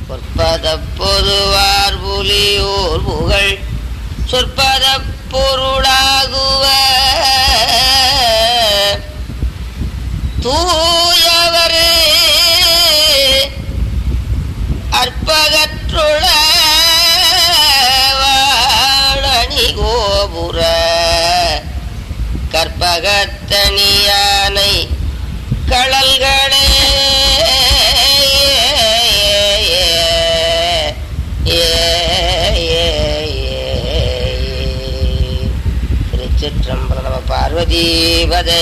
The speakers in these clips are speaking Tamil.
பொற்பத பொதுவார் புலியூர் புகழ் சொற்பத பொருளாகுவ தூயவரே அற்பகற்றுள வாழணி கோபுர கற்பகத்தனியானை கடல்களே திருச்சிற்றம்பலம் நம பார்வதீபதே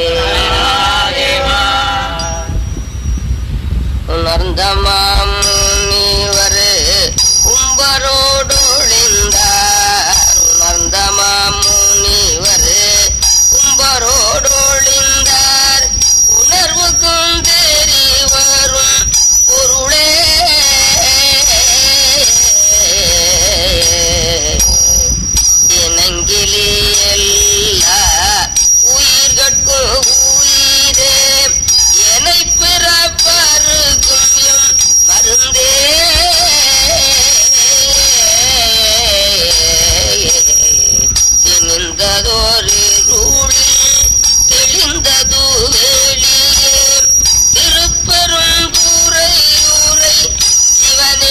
உணர்ந்தமாம் முனிவரு கும்பரோடு ஒளிந்தார் உணர்ந்தமாம் முனிவரு கும்பரோடு ஒளிந்தார் உணர்வுக்கும் தெரி வரும் பொருளே இனங்கிலி எல்லா உயிர்கட்கு உயிரே என்னை பிறப்பருக்கும் எம் மருந்தே திணிந்ததோரு ரூழில் தெளிந்தது வெளியே திருப்பெரும் கூரையூரை சிவனே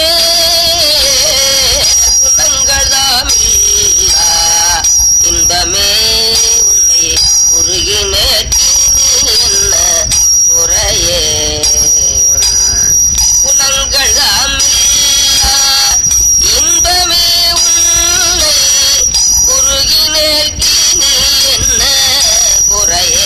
குணங்களாமில்லா இன்பமே உன்னை உருகினே என்ன குறையே குணங்கள் தாமில்லா இன்பமே உன்னை குறுகினேற்கு நீ என்ன குறையே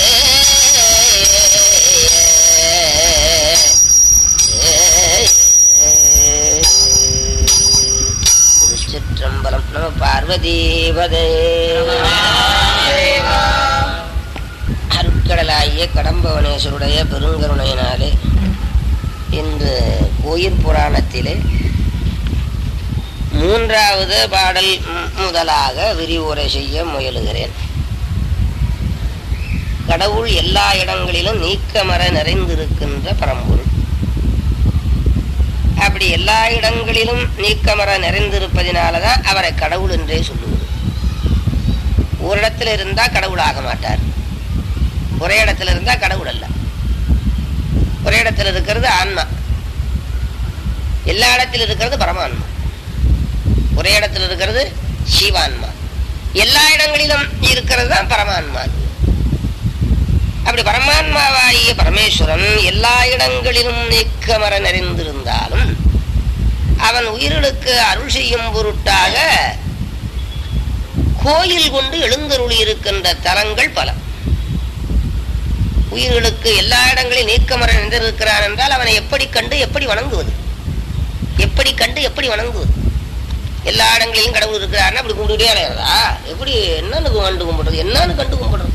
திருச்சிற்றம்பலம் நம பார்வதீபதே அருட்கடலாகிய கடம்பவனேஸ்வருடைய பெருங்கருணையினாலே இன்று கோயில் புராணத்திலே மூன்றாவது பாடல் மு- முதலாக விரிவுரை செய்ய முயலுகிறேன் கடவுள் எல்லா இடங்களிலும் நீக்கமர நிறைந்திருக்கின்ற பரம்பொருள் அப்படி எல்லா இடங்களிலும் நீக்கமர நிறைந்திருப்பதினாலதான் அவரை கடவுள் என்றே சொல்லுவது ஒரு இடத்துல இருந்தா கடவுள் ஆக மாட்டார் ஒரே இடத்துல இருந்தா கடவுள் அல்ல ஒரே இடத்துல இருக்கிறது ஆன்மா எல்லா இடத்துல இருக்கிறது பரமான்மா ஒரே இடத்துல இருக்கிறது சிவான்மா எல்லா இடங்களிலும் இருக்கிறது தான் பரமான்மா அப்படி பரமான்மாவாகிய பரமேஸ்வரன் எல்லா இடங்களிலும் நீக்கமர நிறைந்திருந்தாலும் அவன் உயிர்களுக்கு அருள் செய்யும் பொருட்டாக கோயில் கொண்டு எழுந்தருளி இருக்கின்ற தலங்கள் பல உயிர்களுக்கு எல்லா இடங்களிலும் நீக்கமர நிறைந்திருக்கிறான் என்றால் அவனை எப்படி கண்டு எப்படி வணங்குவது எப்படி கண்டு எப்படி வணங்குவது எல்லா இடங்களிலும் கடவுள் இருக்கிறாருன்னா அப்படி கும்பிட்டுட்டே அலையிறதா எப்படி என்னன்னு கண்டு கும்பிடுறது என்னன்னு கண்டு கும்பிடுறது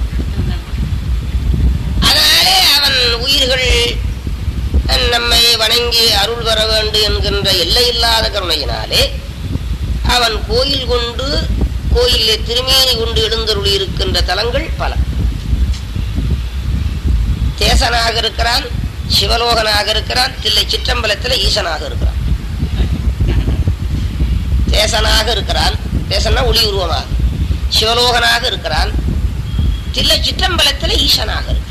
அதனாலே அவன் உயிர்கள் நம்மை வணங்கி அருள் வர வேண்டும் என்கின்ற எல்லையில்லாத கருணையினாலே அவன் கோயில் கொண்டு கோயிலே திருமேனி கொண்டு எழுந்தருளி இருக்கின்ற தலங்கள் பல தேசனாக இருக்கிறான் சிவலோகனாக இருக்கிறான் தில்லை சிற்றம்பலத்தில் ஈசனாக இருக்கிறான் தேசனாக இருக்கிறான் தேசன்னா ஒளி உருவமாக சிவலோகனாக இருக்கிறான் தில்லை சிற்றம்பலத்தில் ஈசனாக இருக்கிறான்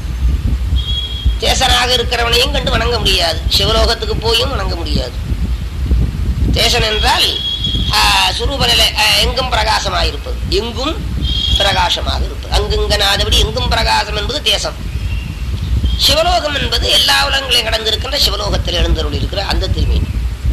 தேசனாக இருக்கிறவனையும் கண்டு வணங்க முடியாது சிவலோகத்துக்கு போயும் வணங்க முடியாது தேசன் என்றால் ஆஹ், சுரூப நிலை ஆஹ், எங்கும் பிரகாசமாக இருப்பது எங்கும் பிரகாசமாக இருப்பது அங்குங்கனாதபடி எங்கும் பிரகாசம் என்பது தேசம் சிவலோகம் என்பது எல்லா உலகங்களையும் கடந்திருக்கின்ற சிவலோகத்தில் எழுந்தருள் இருக்கிற அந்த திருமேனி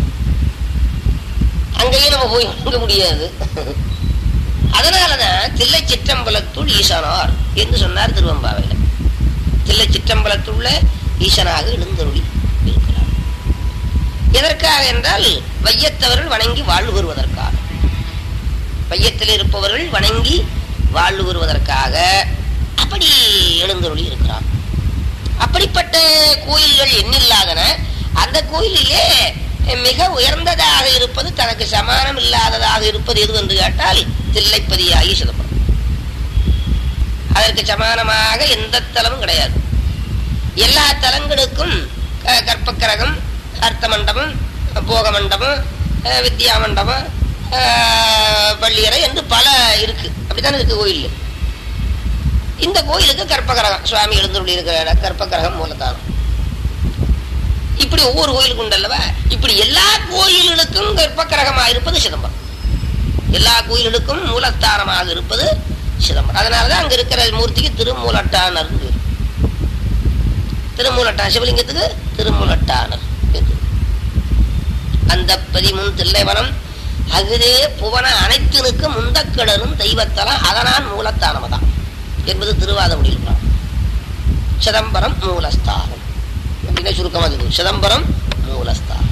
அங்கேயும் நம்ம போய் வணங்க முடியாது அதனாலதான் தில்லை சிற்றம்பலத்துள் ஈசானார் என்று சொன்னார் திருவம்பாவையில் தில்லை சிற்றம்பலத்துள்ள ஈசனாக எழுந்தருளி இருக்கிறார் எதற்காக என்றால் வையத்தவர்கள் வணங்கி வாழ்வு பெறுவதற்காக வையத்தில் இருப்பவர்கள் வணங்கி வாழ்வு பெறுவதற்காக அப்படி எழுந்தருளி இருக்கிறார் அப்படிப்பட்ட கோயில்கள் எண்ணில்லாதன அந்த கோயிலிலே மிக உயர்ந்ததாக இருப்பது தனக்கு சமானம் இல்லாததாக இருப்பது எது என்று கேட்டால் தில்லைப்பதியாகி சிதம்பரம் அதற்கு சமானமாக எந்த தலமும் கிடையாது எல்லா தலங்களுக்கும் க- கற்பக்கிரகம் அர்த்த மண்டபம் போக மண்டபம் அஹ், வித்யா மண்டபம் அஹ், பள்ளியறை என்று பல இருக்கு அப்படித்தானே இருக்கு கோயில் இந்த கோயிலுக்கு கற்பகிரகம் சுவாமி எழுந்துள்ளி இருக்கிற இடம் கற்பகிரகம் மூலத்தானம் இப்படி ஒவ்வொரு கோயிலுக்கும் உண்டல்லவா இப்படி எல்லா கோயில்களுக்கும் கற்பகிரகமாக இருப்பது சிதம்பரம் எல்லா கோயில்களுக்கும் மூலஸ்தானமாக இருப்பது சிதம்பரம் அதனாலதான் அங்க இருக்கிற மூர்த்திக்கு திருமூலட்டானர் பேர். திருமூலட்டான் சிவலிங்கத்துக்கு திருமூலட்டானர் பேர். அந்த பதிமுன் தில்லைவனம் அகுதே புவன அனைத்தினுக்கு முந்தக்கிடரும் தெய்வத்தலம் அதனால் மூலத்தானமதான் என்பது திருவாத முடிவு சிதம்பரம் மூலஸ்தானம் அப்படின்னா சுருக்கமாக இருக்கும் சிதம்பரம் மூலஸ்தானம்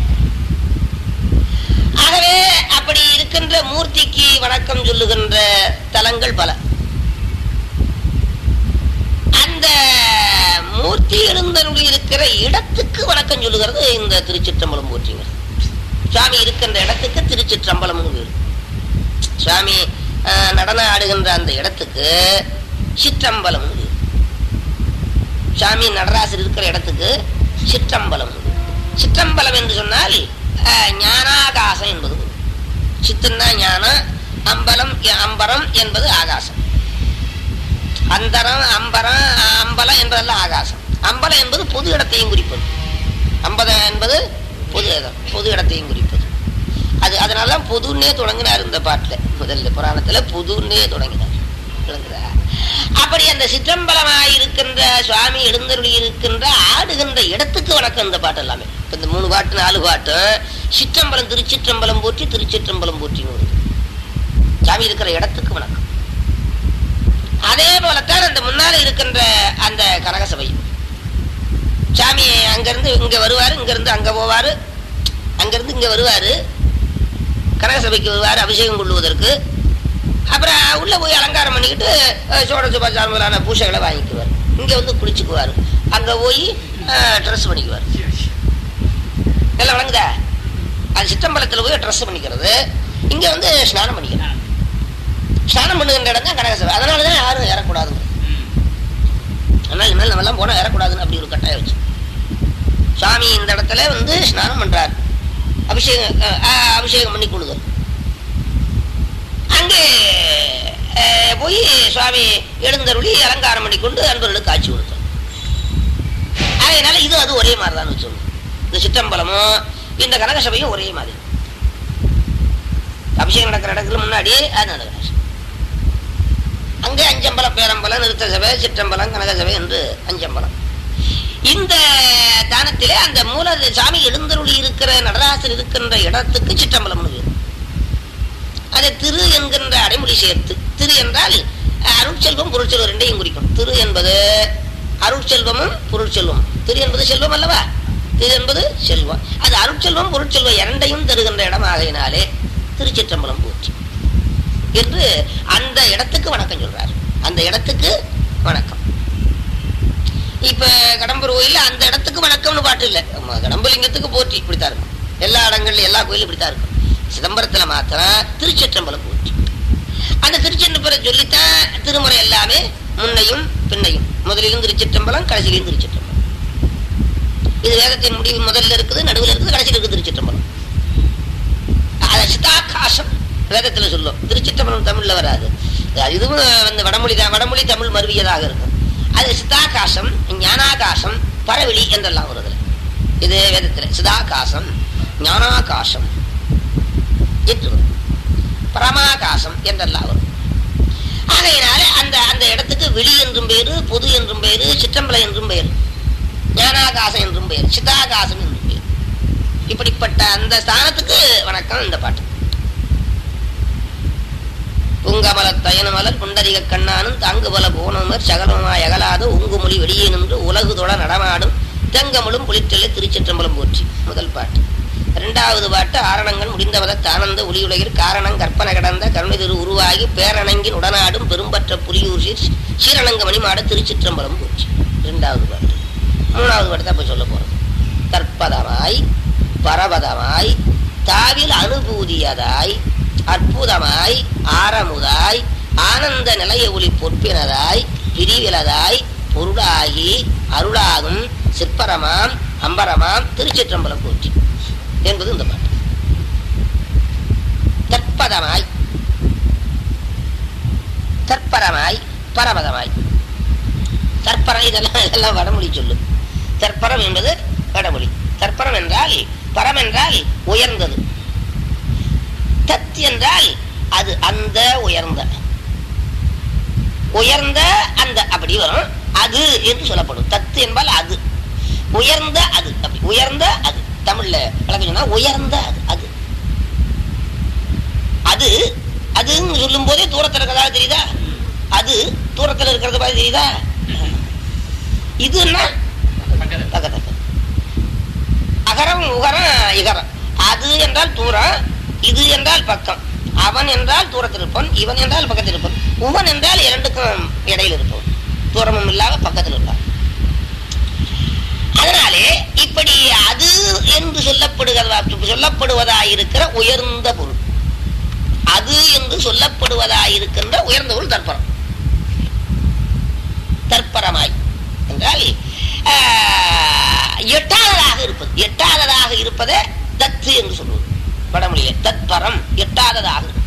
ஆகவே அப்படி இருக்கின்ற மூர்த்திக்கு வணக்கம் சொல்லுகின்ற தலங்கள் பல அந்த மூர்த்தி எழுந்தருளி இருக்கிற இடத்துக்கு வணக்கம் சொல்லுகிறது இந்த திருச்சிற்றம்பலம் மூர்த்திங்க சுவாமி இருக்கின்ற இடத்துக்கு திருச்சிற்றம்பலம் சுவாமி அஹ், நடனம் ஆடுகின்ற அந்த இடத்துக்கு சிற்றம்பலம் சுவாமி நடராசர் இருக்கிற இடத்துக்கு சிற்றம்பலம் சிற்றம்பலம் என்று சொன்னால் அஹ், ஞானாகாசம் என்பது பொருள். சித்தன்னா ஞானம் அம்பலம் அம்பரம் என்பது ஆகாசம் அந்தரம் அம்பரம் அம்பலம் என்பதெல்லாம் ஆகாசம் அம்பலம் என்பது பொது இடத்தையும் குறிப்பது அம்பலம் என்பது பொது இடம் பொது இடத்தையும் குறிப்பது அது அதனாலதான் பொதுன்னே தொடங்கினார் இந்த பாட்டுல முதல்ல புராணத்துல பொதுன்னே தொடங்கினார் விளங்குதா? அப்படி அந்த சிற்றம்பலமாயிருக்கின்ற சுவாமி எழுந்தருளி இருக்கின்ற ஆடுகின்ற இடத்துக்கு வணக்கம் இந்த பாட்டு எல்லாமே இப்ப இந்த மூணு பாட்டு நாலு பாட்டு சிற்றம்பலம் திருச்சிற்றம்பலம் போற்றி திருச்சிற்றம்பலம் போற்றின்னு வருது சாமி இருக்கிற இடத்துக்கு வணக்கம் அதே போலத்தான் அந்த முன்னால இருக்கின்ற அந்த கனகசபை சாமி அங்கிருந்து இங்க வருவாரு இங்க இருந்து அங்க போவாரு அங்கிருந்து இங்க வருவாரு கனகசபைக்கு வருவாரு அபிஷேகம் கொள்ளுவதற்கு அப்புறம் உள்ள போய் அலங்காரம் பண்ணிக்கிட்டு அஹ், சோட சுபாச்சாரம் முதலான பூசைகளை வாங்கிக்குவார் இங்க வந்து குளிச்சுக்குவார் அங்க போய் ட்ரெஸ் பண்ணிக்குவார் எல்லாம் வழங்குதா அது சிற்றம்பலத்துல போய் ட்ரெஸ் பண்ணிக்கிறது இங்க வந்து ஸ்நானம் பண்ணிக்கிறார் ஸ்நானம் பண்ணுகின்ற இடம் தான் கனகசபை அதனாலதான் யாரும் ஏறக்கூடாதுங்க அதனால இனிமேல் நம்ம எல்லாம் போனா ஏறக்கூடாதுன்னு அப்படி ஒரு கட்டாயம் வச்சு சுவாமி இந்த இடத்துல வந்து ஸ்நானம் பண்றார் அபிஷேகம் அஹ், அஹ், அபிஷேகம் பண்ணி கொள்ளுதல் அங்கே அஹ், போய் சுவாமி எழுந்தருளி அலங்காரம் பண்ணி கொண்டு அன்பர்களுக்கு காட்சி கொடுத்தார் அதனால இது அது ஒரே மாதிரி தான் வச்சுக்கணும் இந்த சிற்றம்பலமும் இந்த கனகசபையும் ஒரே மாதிரி அபிஷேகம் நடக்கிற இடத்துல முன்னாடி அது நடக்கிற அங்கே அஞ்சம்பலம் பேரம்பலம் நிறுத்த சபை சிற்றம்பலம் கனக சபை என்று அஞ்சம்பலம் இந்த தானத்திலே அந்த மூல சாமி எழுந்தருளி இருக்கிற நடராசர் இருக்கின்ற இடத்துக்கு சிற்றம்பலம் அதை திரு என்கின்ற அடைமொழி சேர்த்து திரு என்றால் அஹ், அருட்செல்வம் பொருட்செல்வம் ரெண்டையும் குறிக்கும் திரு என்பது அருட்செல்வமும் பொருட்செல்வம் திரு என்பது செல்வம் அல்லவா திரு என்பது செல்வம் அது அருட்செல்வம் பொருட்செல்வம் இரண்டையும் தருகின்ற இடம் ஆகையினாலே திருச்சிற்றம்பலம் போச்சு என்று அந்த இடத்துக்கு வணக்கம் சொல்றார் அந்த இடத்துக்கு வணக்கம் இப்ப கடம்பூர் கோயில்ல அந்த இடத்துக்கு வணக்கம்னு பாட்டு இல்ல ஆமா, கடம்பலிங்கத்துக்கு போற்றி இப்படித்தான் இருக்கும் எல்லா இடங்கள்ல எல்லா கோயிலும் இப்படித்தான் இருக்கும் சிதம்பரத்துல மாத்திரம் திருச்சிற்றம்பலம் போற்றி அந்த திருச்சிற்றம்பலம் சொல்லித்தான் திருமுறை எல்லாமே முன்னையும் பின்னையும் முதலிலும் திருச்சிற்றம்பலம் கடைசியிலும் திருச்சிற்றம்பலம் இது வேதத்தின் முடிவு முதல்ல இருக்குது நடுவில் இருக்குது கடைசியில் இருக்குது திருச்சிற்றம்பலம் அது சிதாகாசம் வேதத்துல சொல்லும் திருச்சிற்றம்பலம் தமிழ்ல வராது அது இதுவும் வந்து வடமொழி தான் வடமொழி தமிழ் மருவியதாக இருக்கும் அது சிதாகாசம் ஞானாகாசம் பரவெளி என்றெல்லாம் வருதுல இது வேதத்துல சிதாகாசம் ஞானாகாசம் என்று வரும் பரமாகாசம் என்றெல்லாம் வரும் ஆகையினால அந்த அந்த இடத்துக்கு வெளி என்றும் பேரு பொது என்றும் பேரு சிற்றம்பலம் என்றும் பெயர் ஞானாகாசம் என்றும் பெயர் சிதாகாசம் என்றும் பெயர் இப்படிப்பட்ட அந்த ஸ்தானத்துக்கு வணக்கம் இந்த பாட்டு புங்கமல தயனமலர் புண்டரிக கண்ணானும் தாங்கு பல போனமர் சகலமாய் அகலாத உங்குமொழி வெளியே நின்று உலகு தொட நடமாடும் தெங்கமலும் புலிற்றலை திருச்சிற்றம்பலம் போற்றி முதல் பாட்டு இரண்டாவது பாட்டு ஆரணங்கள் முடிந்தவத தானந்த ஒளியுலகில் காரணம் கற்பனை கடந்த கருணை திரு உருவாகி பேரணங்கின் உடனாடும் பெரும்பற்ற புலியூர் சீர் சீரணங்க மணிமாட திருச்சிற்றம்பலம் போற்றி இரண்டாவது பாட்டு மூணாவது பாட்டு தான் இப்ப சொல்ல போறோம் கற்பதமாய் பரவதமாய் தாவில் அனுபூதியதாய் அற்புதமாய் ஆரமுதாய் ஆனந்த நிலைய ஒளி பொற்பினதாய் பிரிவிலதாய் பொருளாகி அருளாகும் சிற்பரமாம் அம்பரமாம் திருச்சிற்றம்பலம் போற்றி என்பது இந்த பாட்டு தற்பதமாய் தற்பரமாய் பரமதமாய் தற்பரம் இதெல்லாம் இதெல்லாம் வடமொழி சொல்லு தற்பரம் என்பது வடமொழி தற்பரம் என்றால் பரம் என்றால் உயர்ந்தது தத் என்றால் அது அந்த உயர்ந்த உயர்ந்த அந்த அப்படி வரும் அது என்று சொல்லப்படும் தத்து என்பால் அது உயர்ந்த அது அப்படி உயர்ந்த அது தமிழ்ல விளக்கம் சொன்னா உயர்ந்த அது அது அது அதுன்னு சொல்லும் போதே தூரத்தில் இருக்கிறதா தெரியுதா அது தூரத்தில் இருக்கிறது மாதிரி தெரியுதா இதுன்னா பக்கத்துல அகரம் உகரம் இகரம் அது என்றால் தூரம் இது என்றால் பக்கம் அவன் என்றால் தூரத்தில் இருப்பவன் இவன் என்றால் பக்கத்தில் இருப்பவன் உவன் என்றால் இரண்டுக்கும் இடையில் இருப்பவன் தூரமும் இல்லாத பக்கத்தில் இருப்பான் அதனாலே இப்படி அது என்று சொல்லப்படுகிறதா சொல்லப்படுவதாயிருக்கிற உயர்ந்த பொருள் அது என்று சொல்லப்படுவதாயிருக்கின்ற உயர்ந்த பொருள் தற்பரம் தற்பரமாய் என்றால் ஆஹ், எட்டாததாக இருப்பது எட்டாததாக இருப்பதே தத்து என்று சொல்வது வடமொழியே தத்பரம் எட்டாததாக இருப்பது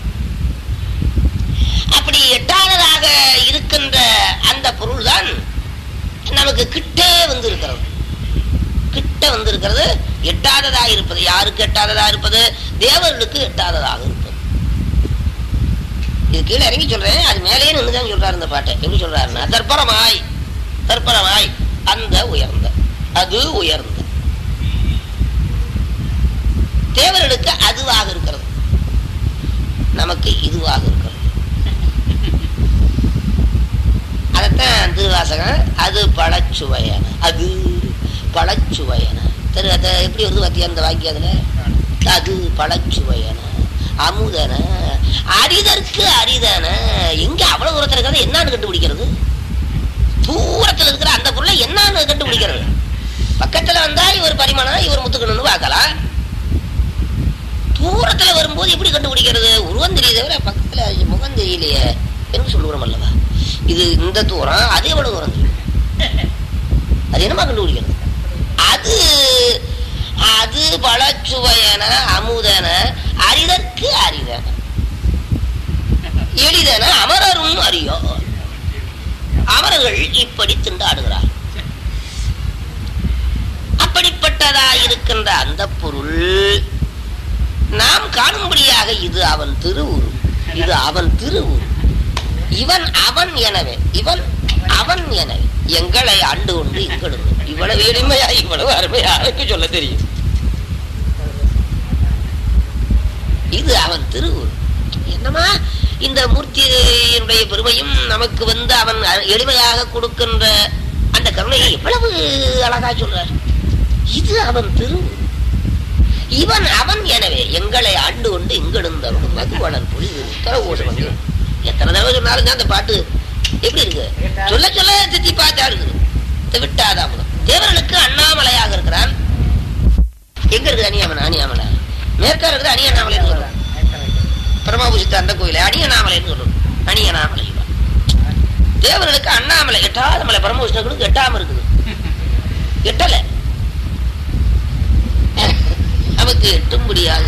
அப்படி எட்டாததாக இருக்கின்ற அந்த பொருள்தான் நமக்கு கிட்டே வந்து இருக்கிறது கிட்ட வந்து இருக்கிறது எட்டாததாக இருப்பது யாருக்கு எட்டாததாக இருப்பது தேவர்களுக்கு எட்டாததாக இருப்பது இது கீழே இறங்கி சொல்றேன் அது மேலேயே நின்றுதான் சொல்றாரு இந்த பாட்டை எப்படி சொல்றாருன்னா தற்பரமாய் தற்பரமாய் அந்த உயர்ந்த அது உயர்ந்த தேவர்களுக்கு அதுவாக இருக்கிறது நமக்கு இதுவாக இருக்கிறது அதைத்தான் திருவாசகம் அது பழச்சுவையன அது பழச்சுவையன திரு அதை எப்படி வருது பாத்தியா அந்த வாக்கியம் அதுல அது பழச்சுவையன அமுதன அரிதற்கு அரிதன எங்க அவ்வளவு தூரத்துல இருக்கிறது என்னன்னு கண்டுபிடிக்கிறது தூரத்துல இருக்கிற அந்த பொருளை என்னன்னு கண்டுபிடிக்கிறது பக்கத்துல வந்தா இவர் பரிமாணம் இவர் முத்துக்கணும்னு பார்க்கலாம் தூரத்துல வரும்போது எப்படி கண்டுபிடிக்கிறது உருவம் தெரியுதே தவிர பக்கத்துல முகம் தெரியலையே என்று சொல்லுகிறோம் அல்லவா இது இந்த தூரம் அது எவ்வளவு தூரம் தெரியும் அது என்னமா கண்டுபிடிக்கிறது அது அது பழச்சுவையன அமுதன அரிதற்கு அரிதன எளிதன அமரரும் அறியோ அமரர்கள் இப்படி திண்டாடுகிறார் அப்படிப்பட்டதா இருக்கின்ற அந்த பொருள் நாம் காணும்படியாக இது அவன் திருவுரு இது அவன் திருவுரு இவன் அவன் எனவே இவன் அவன் எனவே எங்களை ஆண்டு கொண்டு இங்கடும் இவ்வளவு எளிமையா இவ்வளவு அருமையா யாருக்கு சொல்ல தெரியும் இது அவன் திருவுரு என்னமா இந்த மூர்த்தியினுடைய பெருமையும் நமக்கு வந்து அவன் அ- எளிமையாக கொடுக்கின்ற அந்த கருணையை எவ்வளவு அழகா சொல்றார் இது அவன் திருவுரு இவன் அவன் எனவே எங்களை ஆண்டு கொண்டு இங்கெடுந்தவனும் மதுவளன் புரிது தரவோசம் வந்து எத்தனை தடவை சொன்னாலும் தான் அந்த பாட்டு எப்படி இருக்கு சொல்ல சொல்ல தித்தி பார்த்தா இருக்குது இதை விட்டாதாமதம் தேவர்களுக்கு அண்ணாமலையாக இருக்கிறான் எங்க இருக்குது அணியாமலை அணியாமலை மேற்கா இருக்குது அணியண்ணாமலைன்னு சொல்றோம் பிரமாபுசித்த அந்த கோயில அணியண்ணாமலைன்னு சொல்றோம் அணியண்ணாமலை தேவர்களுக்கு அண்ணாமலை எட்டாத மலை பரமவிஷ்ணுக்கு எட்டாம இருக்குது எட்டலை நமக்கு எட்டும்படியாக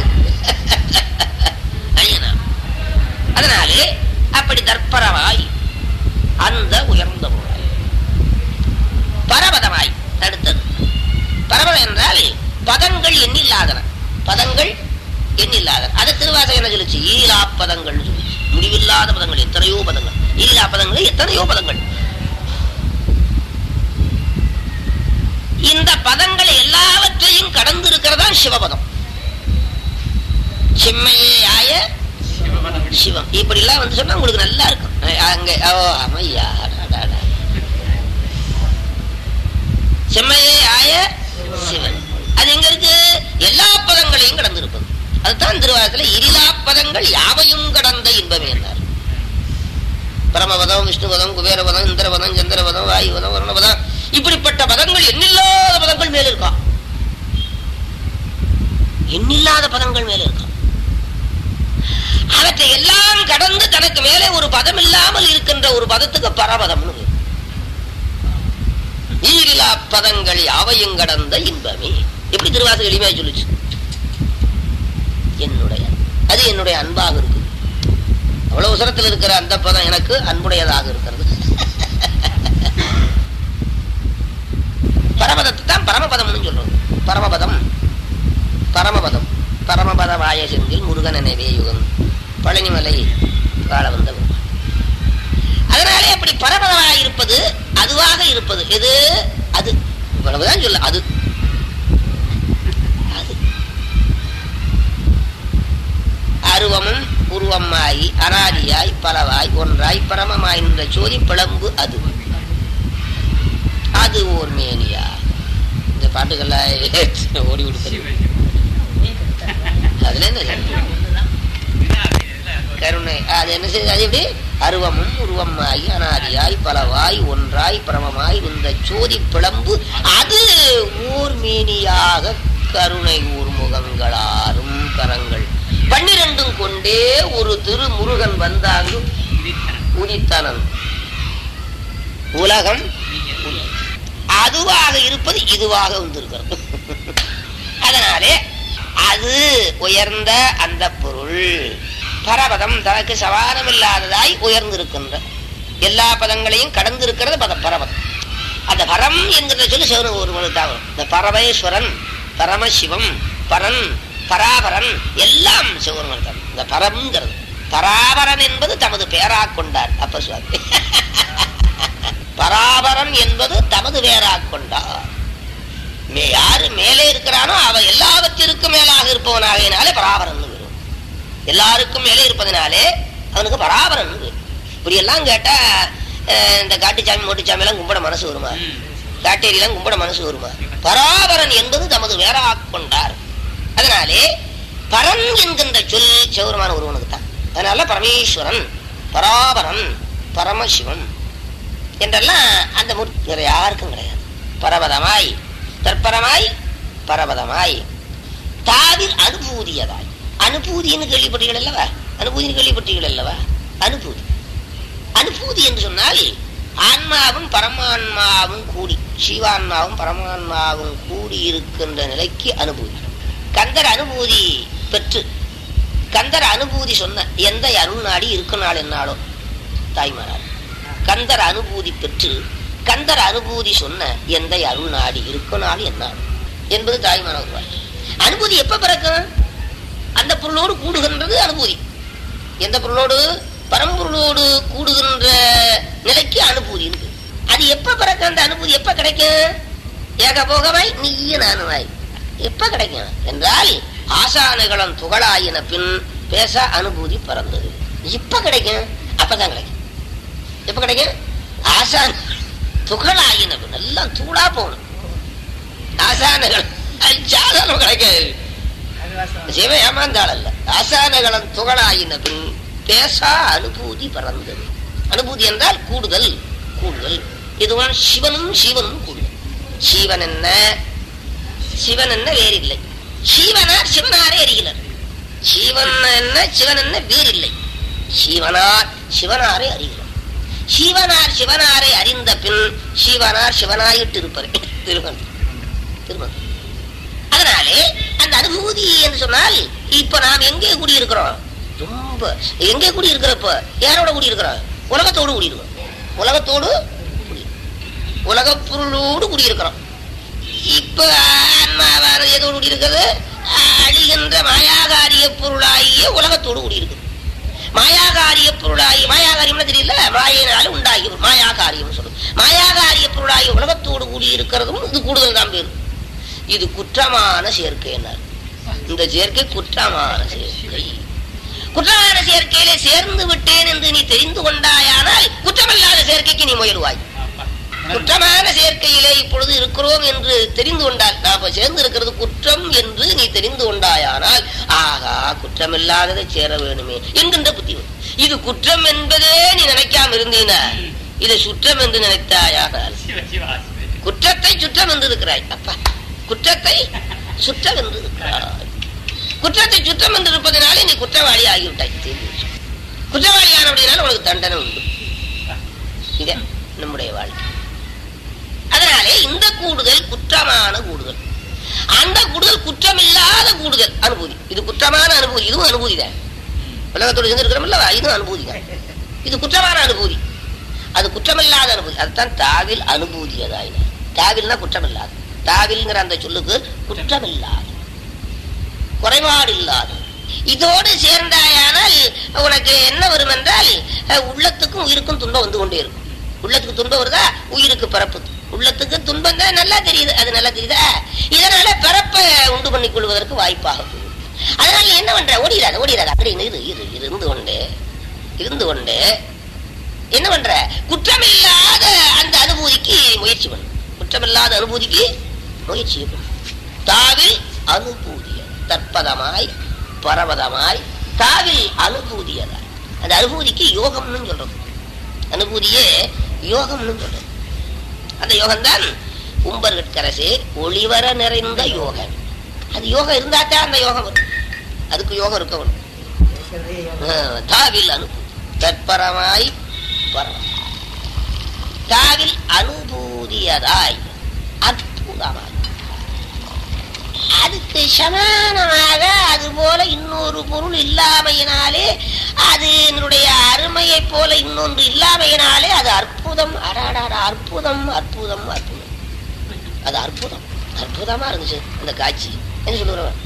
அழியனா அதனாலே அப்படி தற்பரமாய் அந்த உயர்ந்த பொருளாய் பரபதமாய் தடுத்தது பரபதம் என்றால் பதங்கள் எண்ணில்லாதன பதங்கள் எண்ணில்லாதன அதை திருவாசகம் என்ன சொல்லுச்சு ஈலா பதங்கள் முடிவில்லாத பதங்கள் எத்தனையோ பதங்கள் ஈலா பதங்கள் எத்தனையோ பதங்கள் இந்த பதங்கள் எல்லாவற்றையும் கடந்து இருக்கிறதா சிவபதம் செம்மையே ஆய சிவம் இப்படி எல்லாம் வந்து சொன்னா உங்களுக்கு நல்லா இருக்கும் அஹ் அங்க ஓ அமையா அடாடாடா. செம்மையே ஆய சிவன் அது எங்க இருக்கு எல்லா பதங்களையும் கடந்து இருப்பது அதுதான் திருவாரத்துல இரிலா பதங்கள் யாவையும் கடந்த இன்பமே என்றார் பரமபதம் விஷ்ணுபதம் குபேரபதம் இந்திரபதம் சந்திரபதம் வாயுபதம் வருணபதம் இப்படிப்பட்ட பதங்கள் எண்ணில்லாத பதங்கள் மேல இருக்கா எண்ணில்லாத பதங்கள் மேல இருக்கா அவற்றை எல்லாம் கடந்து தனக்கு மேலே ஒரு பதம் இல்லாமல் இருக்கின்ற ஒரு பதத்துக்கு பரபதம்னு பேரு. ஈரிலா பதங்கள் யாவையும் கடந்த இன்பமே எப்படி திருவாசகம் எளிமையா சொல்லுச்சு என்னுடைய அது என்னுடைய அன்பாக இருக்கு அவ்வளவு உசரத்தில் இருக்கிற அந்த பதம் எனக்கு அன்புடையதாக இருக்கிறது பரமதத்தை தான் பரமபதம்னு சொல்றோம் பரமபதம் பரமபதம் பரமபத வாய செந்தில் முருகன் எனவே யுகன் பழனிமலை வாழ வந்தவர் அதனாலே அப்படி பரமதமாக இருப்பது அதுவாக இருப்பது எது அது இவ்வளவுதான் சொல்ல அது அது அருவமும் உருவமாய் அனாதியாய் பலவாய் ஒன்றாய் பரமமாய் நின்ற சோதி பிளம்பு அது அது ஓர் மேனியா இந்த பாட்டுகள்லாம் ஓடி விடுப்பது அதுல என்ன சொல்றது? கருணை அது என்ன செய்யுது அது எப்படி அருவமும் உருவமாய் அனாதியாய் பலவாய் ஒன்றாய் பிரமமாய் இந்த சோதி பிளம்பு அது ஊர் மேனியாக கருணை ஊர் முகங்களாரும் கரங்கள் பன்னிரண்டும் கொண்டே ஒரு திரு முருகன் வந்தாங்கு உதித்தனன் உலகம் அதுவாக இருப்பது இதுவாக வந்திருக்கிறது அதனாலே அது உயர்ந்த அந்த பொருள் பரபதம் தனக்கு சவானமில்லாததாய் உயர்ந்திருக்கின்ற எல்லா பதங்களையும் கடந்திருக்கிறது பதம் பரபதம் அந்த பரம் என்கிற சொல்லி சிவன ஒரு மனுத்தான் வரும். இந்த பரமேஸ்வரன் பரமசிவம் பரன் பராபரன் எல்லாம் சிவன் தான் இந்த பரம்ங்கிறது பராபரன் என்பது தமது பெயராக கொண்டார் அப்ப சுவாமி பராபரன் என்பது தமது பெயராக கொண்டார் மே- யாரு மேலே இருக்கிறானோ அவன் எல்லாவற்றிற்கும் மேலாக இருப்பவனாகையினாலே பராபரன் வரும் எல்லாருக்கும் மேலே இருப்பதனாலே அவனுக்கு பராபரன் வரும் இப்படி எல்லாம் கேட்டா அஹ், இந்த காட்டுச்சாமி மோட்டுச்சாமி எல்லாம் கும்பிட மனசு வருமா காட்டேரியெல்லாம் கும்பிட மனசு வருமா பராபரன் என்பது தமது வேறாக கொண்டார் அதனாலே பரன் என்கின்ற சொல் சிவருமான ஒருவனுக்கு தான் அதனால பரமேஸ்வரன் பராபரன் பரமசிவன் என்றெல்லாம் அந்த மூர்த்தி வேற யாருக்கும் கிடையாது பரபதமாய் தற்பரமாய் பரபதமாய் தாவில் அனுபூதியதாய் அனுபூதின்னு கேள்விப்பட்டீர்கள் அல்லவா அனுபூதின்னு கேள்விப்பட்டீர்கள் அல்லவா அனுபூதி அனுபூதி என்று சொன்னால் ஆன்மாவும் பரமான்மாவும் கூடி சிவான்மாவும் பரமான்மாவும் கூடி இருக்கின்ற நிலைக்கு அனுபூதி கந்தர் அனுபூதி பெற்று கந்தர் அனுபூதி சொன்ன எந்த அருள் நாடி இருக்கும் நாள் என்னாலோ தாய்மாரார் கந்தர் அனுபூதி பெற்று கந்தர் அனுபூதி சொன்ன எந்த அருள் நாடி இருக்கும் நாள் என்னாலும் என்பது தாய்மான ஒரு வார்த்தை அனுபூதி எப்ப பிறக்கும் அந்த பொருளோடு கூடுகின்றது அனுபூதி எந்த பொருளோடு பரம்பொருளோடு கூடுகின்ற நிலைக்கு அனுபூதி இருக்கு அது எப்ப பிறக்கும் அந்த அனுபூதி எப்ப கிடைக்கும் ஏகபோகமாய் நீய நானுமாய் எப்ப கிடைக்கும் என்றால் ஆசானுகளம் துகளாயின பின் பேச அனுபூதி பிறந்தது இப்ப கிடைக்கும் அப்பதான் கிடைக்கும் எப்ப கிடைக்கும் ஆசான் துகளாயின பின் எல்லாம் தூளா போகணும் ஆசானுகள் அது சாதாரணம் கிடைக்காது சிவ ஏமாந்தாள் அல்ல ஆசானகளம் துகளாயின பின் பேசா அனுபூதி பிறந்தது அனுபூதி என்றால் கூடுதல் கூடுதல் இதுவன் சிவனும் சிவனும் கூடுதல் சிவன் என்ன சிவன் என்ன வேறில்லை சிவனார் சிவனாரே அறிகிறார் சிவன் என்ன சிவன் என்ன வேறில்லை சிவனார் சிவனாரே அறிகிறார் சிவனார் சிவனாரை அறிந்த பின் சிவனார் சிவனாயிட்டு இருப்பார் திருமணம் திருமணம் அதனாலே அந்த அனுபூதி என்று சொன்னால் இப்ப நாம் எங்கே குடியிருக்கிறோம் ரொம்ப எங்கே குடியிருக்கிறப்ப யாரோட குடியிருக்கிறோம் உலகத்தோடு குடியிருக்கிறோம் உலகத்தோடு குடி- உலகப் பொருளோடு குடியிருக்கிறோம் இப்ப ஆன்மாவானது எதோடு குடியிருக்கிறது அழிகின்ற மாயாகாரிய பொருளாகிய உலகத்தோடு குடியிருக்குது மாயாகாரிய பொருளாகி மாயாகாரியம்னு தெரியல மாயினால உண்டாகி மாயாகாரியம் சொல்லும் மாயாகாரிய பொருளாகி உலகத்தோடு கூடி இருக்கிறதும் இது கூடுதல் தான் பேரு இது குற்றமான சேர்க்கை என்னார் இந்த சேர்க்கை குற்றமான சேர்க்கை குற்றமான சேர்க்கையிலே சேர்ந்து விட்டேன் என்று நீ தெரிந்து கொண்டாயானால் குற்றமில்லாத சேர்க்கைக்கு நீ முயல்வாய் குற்றமான சேர்க்கையிலே இப்பொழுது இருக்கிறோம் என்று தெரிந்து கொண்டால் நாம சேர்ந்து இருக்கிறது குற்றம் என்று நீ தெரிந்து கொண்டாயானால் ஆகா குற்றமில்லாததை சேர வேணுமே என்கின்ற புத்தி வரும். இது குற்றம் என்பதே நீ நினைக்காம இருந்தீனா இதை சுற்றம் என்று நினைத்தாயாக குற்றத்தை சுற்றம் என்று இருக்கிறாய் அப்பா குற்றத்தை சுற்றம் என்று இருக்கிறாய் குற்றத்தை சுற்றம் என்று இருப்பதனாலே நீ குற்றவாளி ஆகிவிட்டாய் தெரிந்து வச்சு. குற்றவாளி ஆனபடினால உனக்கு தண்டனை உண்டு இதே நம்முடைய வாழ்க்கை அதனால அதனாலே இந்த கூடுதல் குற்றமான கூடுதல் அந்த கூடுதல் குற்றமில்லாத கூடுதல் அனுபூதி இது குற்றமான அனுபூதி இதுவும் அனுபூதி தான் உலகத்தோடு சேர்ந்திருக்கிறோம்ல இதுவும் அனுபூதி தான் இது குற்றமான அனுபூதி அது குற்றமில்லாத அனுபூதி அதுதான் தாவில் அனுபூதி அதாயின தாவில்னா குற்றமில்லாத தாவில்ங்கிற அந்த சொல்லுக்கு குற்றமில்லாத குறைபாடு இல்லாத இதோடு சேர்ந்தாயானால் உனக்கு என்ன வரும் என்றால் அஹ், உள்ளத்துக்கும் உயிருக்கும் துன்பம் வந்து கொண்டே இருக்கும் உள்ளத்துக்கு துன்பம் வருதா உயிருக்கு பிறப்பு உள்ளத்துக்கு துன்பம் தான் நல்லா தெரியுது அது நல்லா தெரியுதா இதனால பிறப்பை உண்டு பண்ணிக் கொள்வதற்கு வாய்ப்பாக போகுது. அதனால என்ன பண்ற ஓடிடாத ஓடிடாத அப்படின்னு இரு இரு இரு, இருந்து கொண்டு இருந்து கொண்டு என்ன பண்ற குற்றமில்லாத அந்த அனுபூதிக்கு முயற்சி பண்ணு குற்றமில்லாத அனுபூதிக்கு முயற்சி பண்ணு தாவில் அனுபூதிய தற்பதமாய் பரவதமாய் தாவில் அனுபூதியதாய் அந்த அனுபூதிக்கு யோகம்னு சொல்றது அனுபூதியே யோகம்னு சொல்றது அந்த யோகம்தான் உம்பர்கட்கரசு ஒளிவர நிறைந்த யோகம் அது யோகம் இருந்தாத்தான் அந்த யோகம் வரும் அதுக்கு யோகம் இருக்க வேணும் ஆஹ், தாவில் அனுபூதி தற்பரமாய் பரவ தாவில் அனுபூதியதாய் அற்புதமாய் அதுக்கு சமானமாக அது போல இன்னொரு பொருள் இல்லாமையினாலே அது என்னுடைய அருமையை போல இன்னொன்று இல்லாமையினாலே அது அற்புதம் அடாடாடா அற்புதம் அற்புதம் அற்புதம் அது அற்புதம் அற்புதமா இருந்துச்சு அந்த காட்சி என்ன சொல்லுறவன்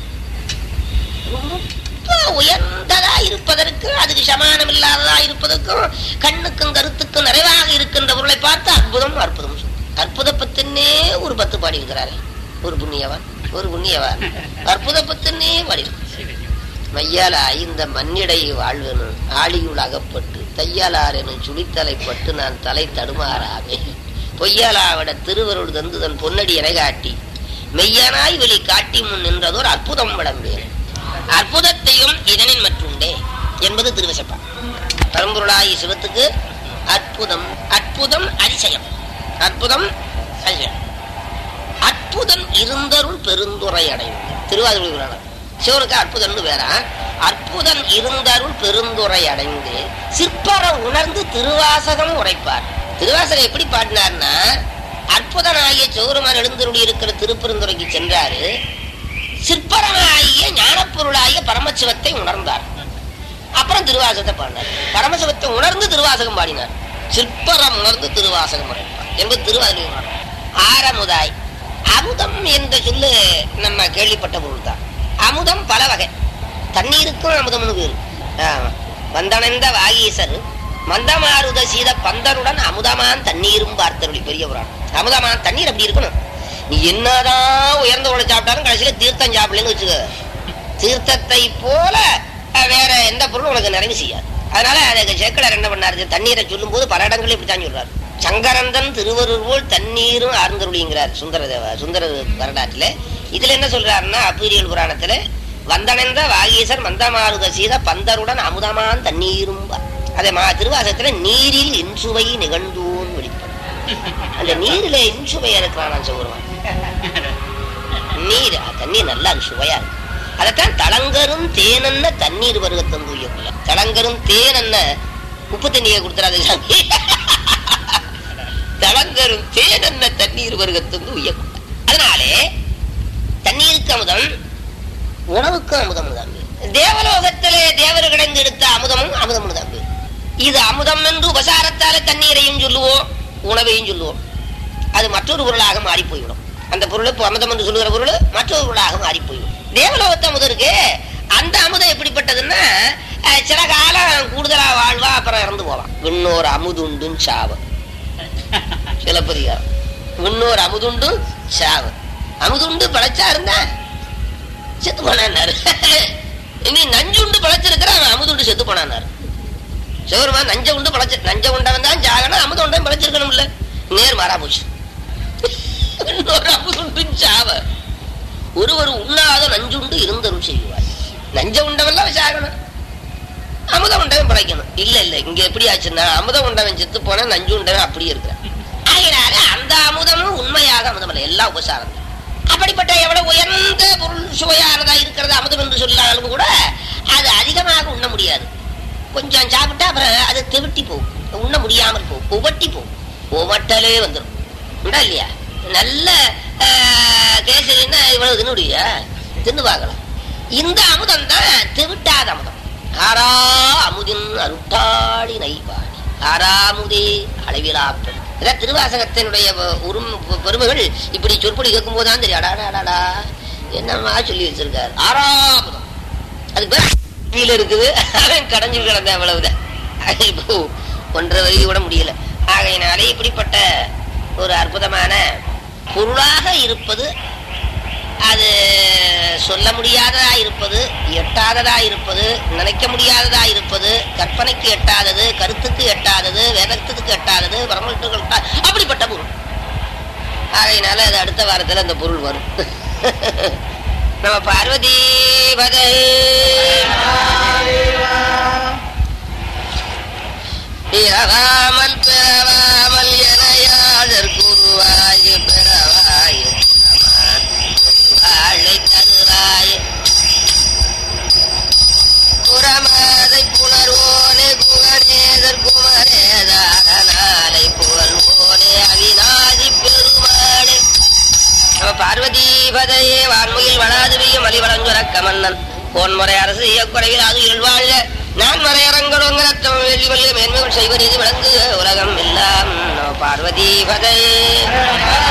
ரொம்ப உயர்ந்ததா இருப்பதற்கு அதுக்கு சமானம் இல்லாததா இருப்பதற்கும் கண்ணுக்கும் கருத்துக்கும் நிறைவாக இருக்கின்ற பொருளை பார்த்து அற்புதம் அற்புதம் சொல்லு. அற்புத பத்தினே ஒரு பத்து பாடி இருக்கிறாரு ஒரு புண்ணியவன் ஒரு புண்ணியவன் அற்புத பத்தினே பாடி மையாலா இந்த மண்ணிடை வாழ்வெனும் ஆழியுள் அகப்பட்டு தையாலார் எனும் சுழித்தலைப்பட்டு நான் தலை தடுமாறாவே பொய்யாலாவிட திருவருள் தந்து தன் பொன்னடி என காட்டி மெய்யனாய் வெளி காட்டி முன் நின்றதோர் அற்புதம் விளம்பேன் அற்புதத்தையும் இதனின் மற்றுண்டே என்பது திருவசப்பா பரம்பொருளாய் சிவத்துக்கு அற்புதம் அற்புதம் அதிசயம் அற்புதம் அதிசயம் அற்புதம் இருந்தருள் பெருந்துரை அடையும் திருவாதிரை புராணம் சிவனுக்கு அற்புதம்னு வேற அற்புதம் இருந்தருள் பெருந்துரை அடைந்து சிற்பரம் உணர்ந்து திருவாசகம் உரைப்பார் திருவாசகம் எப்படி பாடினார்னா அற்புதனாகிய சௌரமான் எழுந்தருளி இருக்கிற திருப்பெருந்துறைக்கு சென்றாரு சிற்பரமாகிய ஞானப்பொருளாகிய பரமசிவத்தை உணர்ந்தார் அப்புறம் திருவாசகத்தை பாடினார் பரமசிவத்தை உணர்ந்து திருவாசகம் பாடினார் சிற்பரம் உணர்ந்து திருவாசகம் உரைப்பார் என்பது திருவாதிரை புராணம் ஆரமுதாய் அமுதம் என்ற சொல்லு நம்ம கேள்விப்பட்ட பொருள் தான் அமுதம் பல வகை தண்ணீருக்கும் அமுதம்னு பேரு ஆமா. வந்தணைந்த வாகீசர் மந்தமாருத சீத பந்தருடன் அமுதமான் தண்ணீரும் பார்த்தருளி பெரிய புராணம் அமுதமான் தண்ணீர் அப்படி இருக்கணும் நீ என்னதான் உயர்ந்த உடை சாப்பிட்டாலும் கடைசியில தீர்த்தம் சாப்பிடலன்னு வச்சுக்க தீர்த்தத்தை போல அஹ், வேற எந்த பொருளும் உனக்கு நிறைவு செய்யாது அதனால அதுக்கு சேக்கலர் என்ன பண்ணாரு தண்ணீரை சொல்லும் போது பல இடங்களில் இப்படித்தான் சொல்றாரு சங்கரந்தன் திருவருள் போல் தண்ணீரும் ஆர்ந்தருளிங்கிறார் சுந்தர தேவ சுந்தர வரலாற்றில் இதுல என்ன சொல்றாருன்னா அப்பீரியல் புராணத்துல வந்தணைந்த வாகீசர் மந்தமாருத சீத பந்தருடன் அமுதமான் தண்ணீரும் பா. அதே மா திருவாசகத்துல நீரில் இன்சுவை நிகழ்ந்தோன் வெளிப்படும் அந்த நீரில இன்சுவை இருக்கிறான் சொல்லுவான் நீர் அஹ், தண்ணீர் நல்லா இருக்கு, சுவையா இருக்கு அதைத்தான் தளங்கரும் தேனன்ன தண்ணீர் வருகத்தம் தூயக்குள்ள தளங்கரும் தேனன்ன உப்பு தண்ணியை கொடுத்துறாது சாமி தளங்கரும் தேனன்ன தண்ணீர் வருகத்தம் தூயக்குள்ள அதனாலே தண்ணீருக்கு அமுதம் உணவுக்கு அமுதம் தான் தேவலோகத்திலே தேவர் கிடந்து எடுத்த அமுதமும் அமுதம் தான் இது அமுதம் என்று உபசாரத்தால தண்ணீரையும் சொல்லுவோம் உணவையும் சொல்லுவோம் அது மற்றொரு பொருளாக மாறி போய்விடும் அந்த பொருள் இப்போ அமுதம் என்று சொல்லுகிற பொருள் மற்றொரு பொருளாக மாறி போய்விடும் தேவலோகத்து அமுதம் இருக்கு அந்த அமுதம் எப்படிப்பட்டதுன்னா அஹ், சில காலம் கூடுதலா வாழ்வா அப்புறம் இறந்து போவான் விண்ணோர் அமுதுண்டும் சாவு சிலப்பதிகாரம் விண்ணோர் அமுதுண்டும் சாவு அமுதுண்டு பழச்சா இருந்தா செத்து போனான்னாரு இனி நஞ்சுண்டு பழச்சிருக்கிற அவன் அமுதுண்டு செத்து போனான்னாரு சிவருமா நஞ்ச உண்டு பழச்ச நஞ்ச உண்டவன் தான் ஜாகணும் அமுத உண்டன் பழச்சிருக்கணும் இல்ல நேர் மாறா போச்சு இன்னொரு அமுதுண்டு சாவ ஒருவர் உண்ணாத நஞ்சுண்டு இருந்தருள் செய்வார் நஞ்ச உண்டவெல்லாம் சாகணும் அமுத உண்டவன் படைக்கணும் இல்ல இல்ல இங்க எப்படி ஆச்சுன்னா அமுத உண்டவன் செத்து போனா நஞ்சு உண்டவன் அப்படியே இருக்கிறான் ஆகையினால அந்த அமுதமும் உண்மையாக அமுதம் அல்ல எல்லாம் உபசாரம் தான். அப்படிப்பட்ட எவ்வளவு உயர்ந்த பொருள் சுவையானதா இருக்கிறது அமுதம் என்று சொல்லாலும் கூட அது அதிகமாக உண்ண முடியாது கொஞ்சம் சாப்பிட்டா அப்புறம் அது திவிட்டி போகும் உண்ண முடியாமல் போகும் உவட்டி போகும் உவட்டலே வந்துடும் உண்டா இல்லையா நல்ல ஆஹ், கேசரின்னா இவ்வளவு தின்னுடியா தின்னு பார்க்கலாம் இந்த அமுதம் தான் தெவிட்டாத அமுதம் ஆரா அமுதின் அருட்டாடி நைவாடி ஆறாமுதே அளவிலாப்பம் இதான் திருவாசகத்தினுடைய வ- உரும் பெருமைகள் இப்படி சொற்பொழி கேட்கும் போதுதான் தெரியும் அடாடா அடாடா என்னம்மா சொல்லி வச்சிருக்காரு ஆறாமுதம் அதுக்கு பேர் கீழே இருக்குது அவன் கடைஞ்சு கிடந்த அவ்வளவுதான் இப்போ ஒன்றரை வரி கூட முடியல ஆகையினாலே இப்படிப்பட்ட ஒரு அற்புதமான பொருளாக இருப்பது அது சொல்ல முடியாததா இருப்பது எட்டாததா இருப்பது நினைக்க முடியாததா இருப்பது கற்பனைக்கு எட்டாதது கருத்துக்கு எட்டாதது வேதத்துக்கு எட்டாதது பிரம்மத்துக்கு எட்டா அப்படிப்பட்ட பொருள் ஆகையினால அது அடுத்த வாரத்துல அந்த பொருள் வரும் நம்ம பார்வதி பதை பிறவாமல் பிறவாமல் எனையாளர் குருவாய் பிறவாய் வாழை தருவாய் புறமாதை புணர்வோனே குகநேதர் குமரேதாரனாலை புகழ்வோனே அவிநாதி பெருமாளே நம்ம பார்வதி பதையே வான்முகில் வளாதுவியும் மலிவளஞ்சுரக்க மன்னன் போன்முறை அரசு இயக்குறையில் அது இல்வாழ்க நான் மறையரங்களுங்கிற வெள்ளி வல்லிய மேன்மைகள் செய்வ நீதி விளங்குக உலகம் எல்லாம் நம்ம பார்வதி பதையே